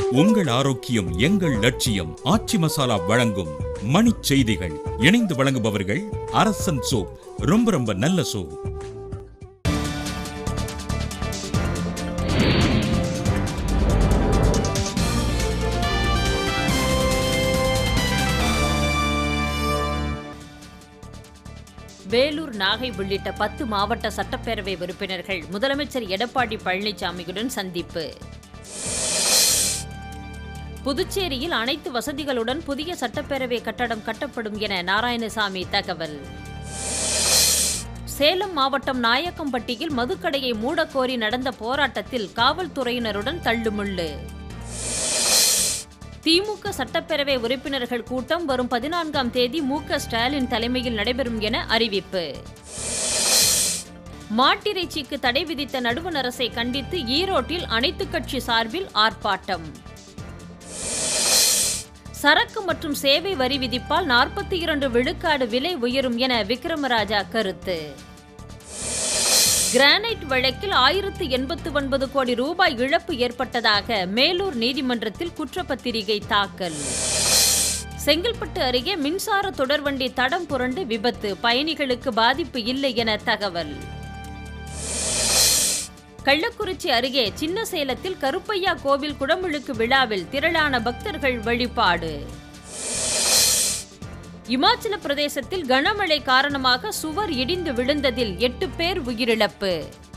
உங்கள் ஆரோக்கியம் எங்கள் லட்சியம் ஆச்சி மசாலா வழங்கும் மணிச் செய்திகள் இணைந்து வழங்குபவர்கள் அரசன் சோப் ரொம்ப ரொம்ப நல்ல சோப் வேலூர் நாகை உள்ளிட்ட பத்து மாவட்ட சட்டப்பேரவை உறுப்பினர்கள் முதலமைச்சர் எடப்பாடி பழனிசாமியுடன் சந்திப்பு புதுச்சேரியில் அனைத்து வசதிகளுடன் புதிய சட்டப்பேரவை கட்டடம் கட்டப்படும் என நாராயணசாமி தகவல் சேலம் மாவட்டம் நாயக்கம்பட்டியில் மதுக்கடையை மூடக்கோரி நடந்த போராட்டத்தில் காவல்துறையினருடன் தள்ளுமுள்ளு திமுக சட்டப்பேரவை உறுப்பினர்கள் கூட்டம் வரும் பதினான்காம் தேதி மு க ஸ்டாலின் தலைமையில் நடைபெறும் என அறிவிப்பு மாட்டிறைச்சிக்கு தடை விதித்த நடுவண் அரசை கண்டித்து ஈரோட்டில் அனைத்துக் கட்சி சார்பில் ஆர்ப்பாட்டம் சரக்கு மற்றும் சேவை வரி விதிப்பால் நாற்பத்தி இரண்டு விழுக்காடு விலை உயரும் என விக்ரமராஜா கருத்து கிரானைட் வழக்கில் ஆயிரத்து எண்பத்து ஒன்பது கோடி ரூபாய் இழப்பு ஏற்பட்டதாக மேலூர் நீதிமன்றத்தில் குற்றப்பத்திரிகை தாக்கல் செங்கல்பட்டு அருகே மின்சார தொடர்வண்டி தடம் புரண்டு விபத்து பயணிகளுக்கு பாதிப்பு இல்லை என தகவல் கள்ளக்குறிச்சி அருகே சின்ன சேலத்தில் கருப்பையா கோவில் குடமுழுக்கு விழாவில் திரளான பக்தர்கள் வழிபாடு இமாச்சல பிரதேசத்தில் கனமழை காரணமாக சுவர் இடிந்து விழுந்ததில் எட்டு பேர் உயிரிழப்பு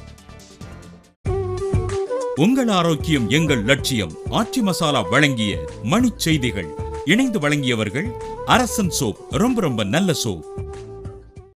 உங்கள் ஆரோக்கியம் எங்கள் லட்சியம் ஆச்சி மசாலா வழங்கிய மணிச் செய்திகள் இணைந்து வழங்கியவர்கள் அரசன் சோப் ரொம்ப ரொம்ப நல்ல சோப்